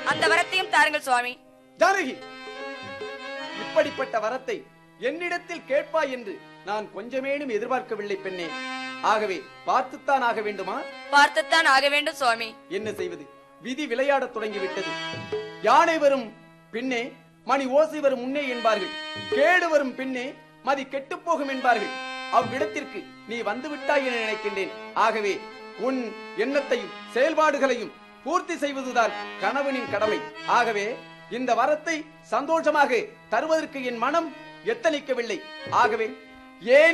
அந்த வரத்தையும் தாருங்கள் சுவாமி ஜானகி இப்படிப்பட்ட வரத்தை என்னிடத்தில் கேட்பாய் என்று நான் கொஞ்சமேனும் எதிர்பார்க்கவில்லை பெண்ணே ஆகவே பார்த்துத்தான் ஆக வேண்டுமா பார்த்துத்தான் ஆக வேண்டும் சுவாமி என்ன செய்வது விதி விளையாடத் தொடங்கிவிட்டது யானை வரும் பின்னே மணி ஓசை வரும் முன்னே என்பார்கள் கேடு வரும் பின்னே மதி கெட்டுப் போகும் என்பார்கள் அவ்விடத்திற்கு நீ வந்து விட்டாய் என நினைக்கின்றேன் ஆகவே உன் எண்ணத்தையும் செயல்பாடுகளையும் பூர்த்தி செய்வதுதான் கணவனின் கடமை ஆகவே இந்த வரத்தை சந்தோஷமாக தருவதற்கு என் மனம் எத்தனிக்கவில்லை ஆகவே ஏன்